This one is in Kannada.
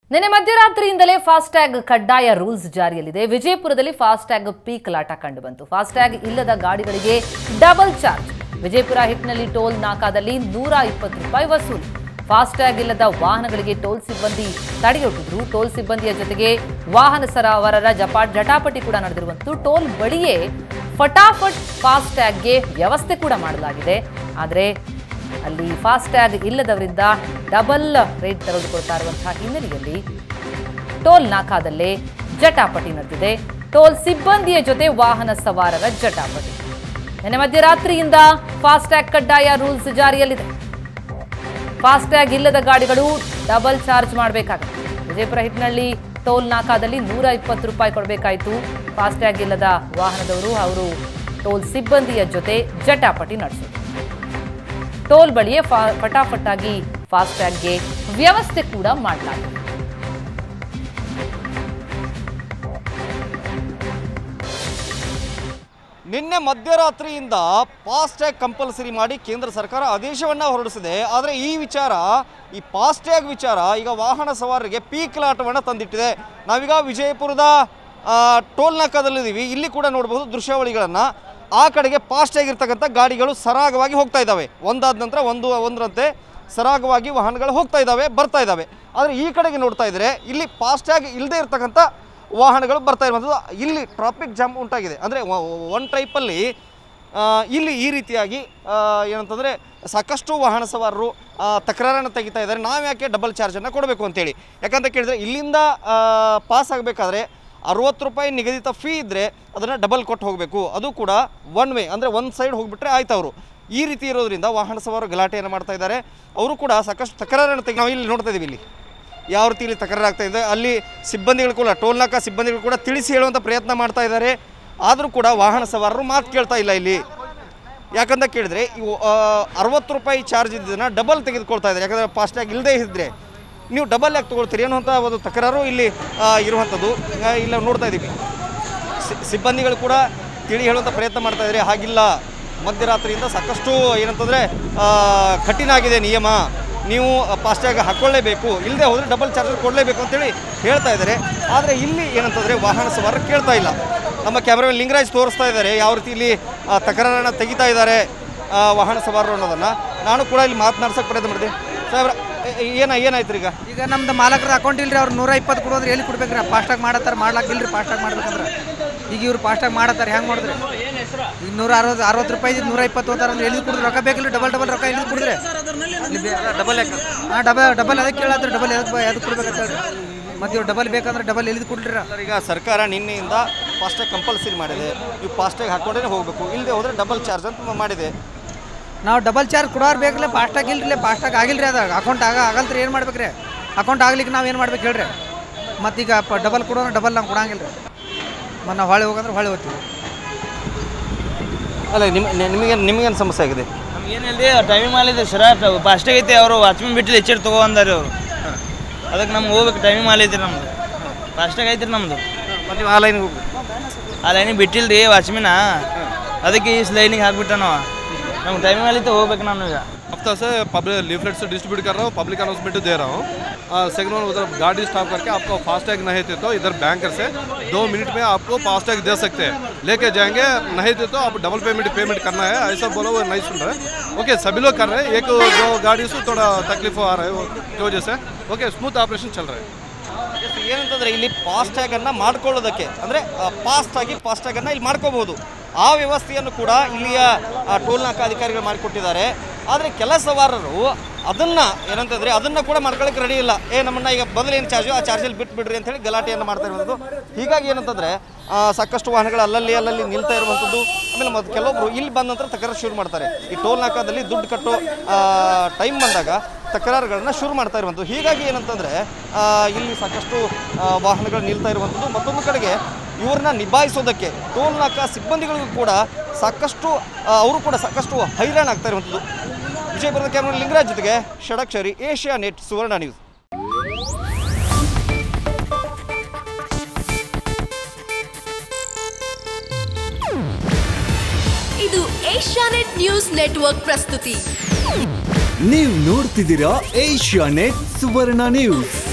ನಿನ್ನೆ ಮಧ್ಯರಾತ್ರಿಯಿಂದಲೇ ಫಾಸ್ಟ್ಯಾಗ್ ಕಡ್ಡಾಯ ರೂಲ್ಸ್ ಜಾರಿಯಲ್ಲಿದೆ ವಿಜಯಪುರದಲ್ಲಿ ಫಾಸ್ಟ್ಯಾಗ್ ಪೀಕ್ ಲಾಟ ಕಂಡುಬಂತು ಫಾಸ್ಟ್ಯಾಗ್ ಇಲ್ಲದ ಗಾಡಿಗಳಿಗೆ ಡಬಲ್ ಚಾರ್ಜ್ ವಿಜಯಪುರ ಹಿಟ್ನಲ್ಲಿ ಟೋಲ್ ನಾಕಾದಲ್ಲಿ ನೂರ ಇಪ್ಪತ್ತು ರೂಪಾಯಿ ವಸೂಲಿ ಫಾಸ್ಟ್ಯಾಗ್ ಇಲ್ಲದ ವಾಹನಗಳಿಗೆ ಟೋಲ್ ಸಿಬ್ಬಂದಿ ತಡೆಯೊಡ್ಡಿದ್ರು ಟೋಲ್ ಸಿಬ್ಬಂದಿಯ ಜೊತೆಗೆ ವಾಹನ ಸರವರರ ಜಪಾ ಜಟಾಪಟಿ ಕೂಡ ನಡೆದಿರುವಂತೂ ಟೋಲ್ ಬಳಿಯೇ ಫಟಾಫಟ್ ಫಾಸ್ಟ್ಯಾಗ್ಗೆ ವ್ಯವಸ್ಥೆ ಕೂಡ ಮಾಡಲಾಗಿದೆ ಆದರೆ ಅಲ್ಲಿ ಫಾಸ್ಟ್ಯಾಗ್ ಇಲ್ಲದವರಿಂದ ಡಬಲ್ ರೇಟ್ ತೆಗೆದುಕೊಳ್ತಾ ಇರುವಂತಹ ಹಿನ್ನೆಲೆಯಲ್ಲಿ ಟೋಲ್ ನಾಕಾದಲ್ಲೇ ಜಟಾಪಟಿ ನಡೆದಿದೆ ಟೋಲ್ ಸಿಬ್ಬಂದಿಯ ಜೊತೆ ವಾಹನ ಸವಾರರ ಜಟಾಪಟಿ ನಿನ್ನೆ ಮಧ್ಯರಾತ್ರಿಯಿಂದ ಫಾಸ್ಟ್ಯಾಗ್ ಕಡ್ಡಾಯ ರೂಲ್ಸ್ ಜಾರಿಯಲ್ಲಿದೆ ಫಾಸ್ಟ್ಯಾಗ್ ಇಲ್ಲದ ಗಾಡಿಗಳು ಡಬಲ್ ಚಾರ್ಜ್ ಮಾಡಬೇಕಾಗುತ್ತೆ ವಿಜಯಪುರ ಹಿಟ್ನಳ್ಳಿ ಟೋಲ್ ನಾಕಾದಲ್ಲಿ ನೂರ ಇಪ್ಪತ್ತು ರೂಪಾಯಿ ಕೊಡಬೇಕಾಯಿತು ಫಾಸ್ಟ್ಯಾಗ್ ಇಲ್ಲದ ವಾಹನದವರು ಅವರು ಟೋಲ್ ಸಿಬ್ಬಂದಿಯ ಜೊತೆ ಜಟಾಪಟಿ ನಡೆಸಿದರು ಟೋಲ್ ಬಳಿಯೇ ಫಾ ಫಟಾಫಟಾಗಿ ಫಾಸ್ಟ್ಯಾಗ್ಗೆ ವ್ಯವಸ್ಥೆ ಕೂಡ ಮಾಡಲಾಗಿದೆ ನಿನ್ನೆ ಮಧ್ಯರಾತ್ರಿಯಿಂದ ಫಾಸ್ಟ್ಯಾಗ್ ಕಂಪಲ್ಸರಿ ಮಾಡಿ ಕೇಂದ್ರ ಸರ್ಕಾರ ಆದೇಶವನ್ನು ಹೊರಡಿಸಿದೆ ಆದರೆ ಈ ವಿಚಾರ ಈ ಫಾಸ್ಟ್ಯಾಗ್ ವಿಚಾರ ಈಗ ವಾಹನ ಸವಾರರಿಗೆ ಪೀಕ್ ಲಾಟವನ್ನು ತಂದಿಟ್ಟಿದೆ ನಾವೀಗ ವಿಜಯಪುರದ ಆ, ಟೋಲ್ ನಾಕಾದಲ್ಲಿದ್ದೀವಿ ಇಲ್ಲಿ ಕೂಡ ನೋಡಬಹುದು ದೃಶ್ಯಾವಳಿಗಳನ್ನು ಆ ಕಡೆಗೆ ಫಾಸ್ಟ್ಯಾಗ್ ಇರ್ತಕ್ಕಂಥ ಗಾಡಿಗಳು ಸರಾಗವಾಗಿ ಹೋಗ್ತಾ ಇದ್ದಾವೆ ಒಂದಾದ ನಂತರ ಒಂದು ಒಂದರಂತೆ ಸರಾಗವಾಗಿ ವಾಹನಗಳು ಹೋಗ್ತಾ ಇದ್ದಾವೆ ಬರ್ತಾ ಇದ್ದಾವೆ ಆದರೆ ಈ ಕಡೆಗೆ ನೋಡ್ತಾ ಇದ್ದರೆ ಇಲ್ಲಿ ಫಾಸ್ಟ್ಯಾಗ್ ಇಲ್ಲದೆ ಇರ್ತಕ್ಕಂಥ ವಾಹನಗಳು ಬರ್ತಾ ಇರುವಂಥದ್ದು ಇಲ್ಲಿ ಟ್ರಾಫಿಕ್ ಜಾಮ್ ಉಂಟಾಗಿದೆ ಅಂದರೆ ಒನ್ ಟೈಪಲ್ಲಿ ಆ, ಇಲ್ಲಿ ಈ ರೀತಿಯಾಗಿ ಆ, ಏನಂತಂದರೆ ಸಾಕಷ್ಟು ವಾಹನ ಸವಾರರು ಆ, ತಕರಾರನ್ನು ತೆಗಿತಾ ಇದ್ದಾರೆ ನಾವು ಯಾಕೆ ಡಬಲ್ ಚಾರ್ಜನ್ನು ಕೊಡಬೇಕು ಅಂತೇಳಿ ಯಾಕಂತ ಕೇಳಿದರೆ ಇಲ್ಲಿಂದ ಪಾಸ್ ಆಗಬೇಕಾದ್ರೆ ಅರುವತ್ತು ರೂಪಾಯಿ ನಿಗದಿತ ಫೀ ಇದ್ದರೆ ಅದನ್ನು ಡಬಲ್ ಕೊಟ್ಟು ಹೋಗಬೇಕು ಅದು ಕೂಡ ಒನ್ ವೇ ಅಂದರೆ ಒಂದು ಸೈಡ್ ಹೋಗಿಬಿಟ್ರೆ ಆಯ್ತು ಅವರು ಈ ರೀತಿ ಇರೋದ್ರಿಂದ ವಾಹನ ಸವಾರರು ಗಲಾಟೆಯನ್ನು ಮಾಡ್ತಾ ಇದ್ದಾರೆ ಅವರು ಕೂಡ ಸಾಕಷ್ಟು ತಕರಾರನ್ನು ತೆಗಿ ನಾವು ಇಲ್ಲಿ ನೋಡ್ತಾ ಇದ್ದೀವಿ ಇಲ್ಲಿ ಯಾವ ರೀತಿ ಇಲ್ಲಿ ತಕರಾರು ಆಗ್ತಾ ಇದೆ ಅಲ್ಲಿ ಸಿಬ್ಬಂದಿಗಳು ಕೂಡ ಟೋಲ್ ನಾಕಾ ಸಿಬ್ಬಂದಿಗಳು ಕೂಡ ತಿಳಿಸಿ ಹೇಳುವಂಥ ಪ್ರಯತ್ನ ಮಾಡ್ತಾ ಇದ್ದಾರೆ ಆದರೂ ಕೂಡ ವಾಹನ ಸವಾರರು ಮಾತು ಕೇಳ್ತಾ ಇಲ್ಲ ಇಲ್ಲಿ ಯಾಕಂತ ಕೇಳಿದ್ರೆ ಇವು ಅರವತ್ತು ರೂಪಾಯಿ ಚಾರ್ಜ್ ಇದ್ದದನ್ನು ಡಬಲ್ ತೆಗೆದುಕೊಳ್ತಾ ಇದ್ದಾರೆ ಯಾಕಂದರೆ ಫಾಸ್ಟ್ಯಾಗ್ ಇಲ್ಲದೇ ಇದ್ದರೆ ನೀವು ಡಬಲ್ ಯಾಕೆ ತೊಗೊಳ್ತೀರಿ ಅನ್ನುವಂಥ ಒಂದು ತಕರಾರು ಇಲ್ಲಿ ಆ, ಇರುವಂಥದ್ದು ಆ, ಇಲ್ಲ ನೋಡ್ತಾ ಇದ್ದೀವಿ ಸಿ- ಸಿಬ್ಬಂದಿಗಳು ಕೂಡ ತಿಳಿ ಹೇಳುವಂಥ ಪ್ರಯತ್ನ ಮಾಡ್ತಾ ಇದ್ದಾರೆ ಹಾಗಿಲ್ಲ ಮಧ್ಯರಾತ್ರಿಯಿಂದ ಸಾಕಷ್ಟು ಏನಂತಂದರೆ ಕಠಿಣ ಆಗಿದೆ ನಿಯಮ ನೀವು ಫಾಸ್ಟ್ಯಾಗ್ ಹಾಕ್ಕೊಳ್ಳೇಬೇಕು ಇಲ್ಲದೆ ಹೋದರೆ ಡಬಲ್ ಚಾರ್ಜರ್ ಕೊಡಲೇಬೇಕು ಅಂತೇಳಿ ಹೇಳ್ತಾ ಇದ್ದಾರೆ ಆದರೆ ಇಲ್ಲಿ ಏನಂತಂದರೆ ವಾಹನ ಸವಾರರು ಕೇಳ್ತಾ ಇಲ್ಲ ನಮ್ಮ ಕ್ಯಾಮ್ರಾಮನ್ ಲಿಂಗರಾಜ್ ತೋರಿಸ್ತಾ ಇದ್ದಾರೆ ಯಾವ ರೀತಿ ಇಲ್ಲಿ ಆ, ತಕರಾರನ್ನು ತೆಗಿತಾ ಇದ್ದಾರೆ ಆ, ವಾಹನ ಸವಾರರು ಅನ್ನೋದನ್ನು ನಾನು ಕೂಡ ಇಲ್ಲಿ ಮಾತನಾಡ್ಸೋಕೆ ಪ್ರಯತ್ನ ಮಾಡಿದೆ ಸಾಹೇಬ್ರ ಏನ ಏನಾಯ್ತು ಈಗ ಈಗ ನಮ್ದು ಮಾಲಕರ ಅಕೌಂಟ್ ಇಲ್ರಿ ಅವ್ರು ನೂರ ಇಪ್ಪತ್ತು ಕೊಡೋದ್ರೆ ಎಲ್ಲಿ ಕೊಡ್ಬೇಕ್ರಿ ಫಾಸ್ಟಾಗಿ ಮಾಡತ್ತಾರ ಮಾಡ್ಲಾಕ ಇಲ್ರಿ ಫಾಸ್ಟಾಗಿ ಮಾಡ್ಬೇಕಂದ್ರೆ ಈಗ ಇವ್ರು ಫಾಸ್ಟಾಗಿ ಮಾಡತ್ತಾರ ಹೆಂಗೆ ಮಾಡಿದ್ರಿ ಈಗ ನೂರ ಅರವತ್ತು ಅರವತ್ತು ರೂಪಾಯಿ ನೂರ ಇಪ್ಪತ್ತು ಹೋತಾರ ಅಂದ್ರೆ ಎಲ್ಲಿ ಕುಡಿದ್ರೆ ರೊಕ್ಕ ಬೇಕಿಲ್ಲ ಡಬಲ್ ಡಬಲ್ ರೊಕ್ಕ ಎಲ್ಲಿ ಕುಡಿದ್ರೆ ಡಬಲ್ ಯಾಕೆ ಹಾಂ ಡಬಲ್ ಡಬಲ್ ಅದಕ್ಕೆ ಕೇಳತ್ರಿ ಡಬಲ್ ಎದಕ್ಕೆ ಎದಕ್ಕೆ ಕೊಡ್ಬೇಕಂತ ಹೇಳ್ರಿ ಮತ್ತೆ ಇವ್ರು ಡಬಲ್ ಬೇಕಂದ್ರೆ ಡಬಲ್ ಎಲ್ಲಿ ಕೊಡ್ರಿ ಸರ್, ಈಗ ಸರ್ಕಾರ ನಿನ್ನೆಯಿಂದ ಫಾಸ್ಟ್ಯಾಗ್ ಕಂಪಲ್ಸರಿ ಮಾಡಿದೆ ನೀವು ಫಾಸ್ಟ್ಯಾಗ್ ಹಾಕೊಂಡೇ ಹೋಗಬೇಕು ಇಲ್ಲದೆ ಹೋದರೆ ಡಬಲ್ ಚಾರ್ಜ್ ಅಂತ ಮಾಡಿದೆ ನಾವು ಡಬಲ್ ಚಾರ್ಜ್ ಕೊಡೋರು ಬೇಕಲ್ಲ ಫಾಸ್ಟಾಗಿ ಇಲ್ರಿ ಫಾಸ್ಟಾಗಿ ಆಗಿಲ್ರಿ ಅದು ಅಕೌಂಟ್ ಆಗ ಆಗಲ್ತ್ರಿ ಏನು ಮಾಡ್ಬೇಕ್ರಿ ಅಕೌಂಟ್ ಆಗ್ಲಿಕ್ಕೆ ನಾವು ಏನು ಮಾಡ್ಬೇಕು ಹೇಳ್ರಿ ಮತ್ತೀಗ ಡಬಲ್ ಕೊಡೋಣ ಡಬಲ್ ನಾವು ಕೊಡಂಗಿಲ್ಲ ರೀ ಮತ್ತು ನಾವು ಹೊಳೆ ಹೋಗಂದ್ರೆ ಹೊಳೆ ಹೋಗ್ತೀವಿ ಅಲ್ಲ ನಿಮ್ ನಿಮಗೇನು ನಿಮಗೇನು ಸಮಸ್ಯೆ ಆಗಿದೆ ನಮ್ಗೇನಿಲ್ಲ ಟೈಮಿಂಗ್ ಮಾಡಿದೆ ಸರ ಫಾಸ್ಟಾಗಿ ಐತಿ ಅವರು ವಾಚ್ಮನ್ ಬಿಟ್ಟಿದ್ದು ಎಚ್ಚರ ತಗೋ ಅಂದಾರಿ ಅವರು ಅದಕ್ಕೆ ನಮ್ಗೆ ಹೋಗ್ಬೇಕು ಟೈಮಿಂಗ್ ಮಾಡೈತಿ ನಮ್ದು ಫಾಸ್ಟಾಗಿ ಐತ್ರಿ ನಮ್ಮದು ಮತ್ತು ನೀವು ಆ ಲೈನ್ಗೆ ಹೋಗ್ಬೇಕು ಆ ಲೈನಿಗೆ ಬಿಟ್ಟಿಲ್ಲ ರೀ ವಾಚ್ಮಿನ ಅದಕ್ಕೆ ಈ ಲೈನಿಗೆ ಹಾಕ್ಬಿಟ್ಟ ನಾವು ನಮ್ಗೆ ಟೈಮಿಂಗ್ ಮಾಡೈತೆ ಹೋಗ್ಬೇಕು ನಾನು ಈಗ हफ्ता से पब्लिक लीफलेट से डिस्ट्रीब्यूट कर रहा हूँ पब्लिक अनाउंसमेंट दे रहा हूँ सेकंड वन उधर गाड़ी स्टॉप करके आपको फास्टैग नहीं थे तो इधर बैंकर से दो मिनट में आपको फास्टैग दे सकते हैं लेके जाएंगे नहीं थे तो आप डबल पेमेंट पेमेंट करना है ऐसा बोलो वो नहीं सुन रहे ओके सभी लोग कर रहे हैं एक दो गाड़ी से थोड़ा तकलीफ आ रहा है वो की वजह से ओके स्मूथ ऑपरेशन चल रहा है ಎಷ್ಟು ಏನಂತಂದ್ರೆ ಇಲ್ಲಿ ಫಾಸ್ಟ್ಯಾಗನ್ನು ಮಾಡ್ಕೊಳ್ಳೋದಕ್ಕೆ ಅಂದರೆ ಫಾಸ್ಟಾಗಿ ಫಾಸ್ಟ್ಯಾಗನ್ನು ಇಲ್ಲಿ ಮಾಡ್ಕೋಬಹುದು ಆ ವ್ಯವಸ್ಥೆಯನ್ನು ಕೂಡ ಇಲ್ಲಿಯ ಆ, ಟೋಲ್ ನಾಕಾ ಅಧಿಕಾರಿಗಳು ಮಾಡಿಕೊಟ್ಟಿದ್ದಾರೆ ಆದರೆ ಕೆಲ ಸವಾರರು ಅದನ್ನು ಏನಂತಂದರೆ ಅದನ್ನು ಕೂಡ ಮಾಡ್ಕೊಳ್ಳೋಕೆ ರೆಡಿ ಇಲ್ಲ ಏ ನಮ್ಮನ್ನ ಈಗ ಮೊದಲು ಏನು ಚಾರ್ಜು ಆ ಚಾರ್ಜಲ್ಲಿ ಬಿಟ್ಬಿಡ್ರಿ ಅಂತೇಳಿ ಗಲಾಟೆಯನ್ನು ಮಾಡ್ತಾ ಇರುವಂಥದ್ದು ಹೀಗಾಗಿ ಏನಂತಂದರೆ ಆ, ಸಾಕಷ್ಟು ವಾಹನಗಳು ಅಲ್ಲಲ್ಲಿ ಅಲ್ಲಲ್ಲಿ ನಿಲ್ತಾ ಇರುವಂಥದ್ದು ಆಮೇಲೆ ಮತ್ತು ಕೆಲವೊಬ್ಬರು ಇಲ್ಲಿ ಬಂದ ನಂತರ ತಕರಾರು ಶುರು ಮಾಡ್ತಾರೆ ಈ ಟೋಲ್ ನಾಕಾದಲ್ಲಿ ದುಡ್ಡು ಕಟ್ಟೋ ಟೈಮ್ ಬಂದಾಗ ತಕರಾರುಗಳನ್ನ ಶುರು ಮಾಡ್ತಾ ಇರುವಂಥದ್ದು ಹೀಗಾಗಿ ಏನಂತಂದರೆ ಇಲ್ಲಿ ಸಾಕಷ್ಟು ಆ, ವಾಹನಗಳು ನಿಲ್ತಾ ಇರುವಂಥದ್ದು ಮತ್ತೊಂದು ಕಡೆಗೆ ಇವ್ರನ್ನ ನಿಭಾಯಿಸೋದಕ್ಕೆ ಟೋಲ್ ನಾಕಾ ಸಿಬ್ಬಂದಿಗಳಿಗೂ ಕೂಡ ಸಾಕಷ್ಟು ಆ, ಅವರು ಕೂಡ ಸಾಕಷ್ಟು ಹೈರಾಣ ಆಗ್ತಾ ಇರುವಂಥದ್ದು ವಿಜಯಪುರದ ಕ್ಯಾಮ್ರಾ ಲಿಂಗರಾಜ್ ಜೊತೆಗೆ Shadakshari Asianet Suvarna news ಇದು ಏಷ್ಯಾನೆಟ್ ನ್ಯೂಸ್ ನೆಟ್ವರ್ಕ್ ಪ್ರಸ್ತುತಿ ನೀವು ನೋಡ್ತಿದ್ದೀರಾ ಏಷ್ಯಾ ನೆಟ್ ಸುವರ್ಣ ನ್ಯೂಸ್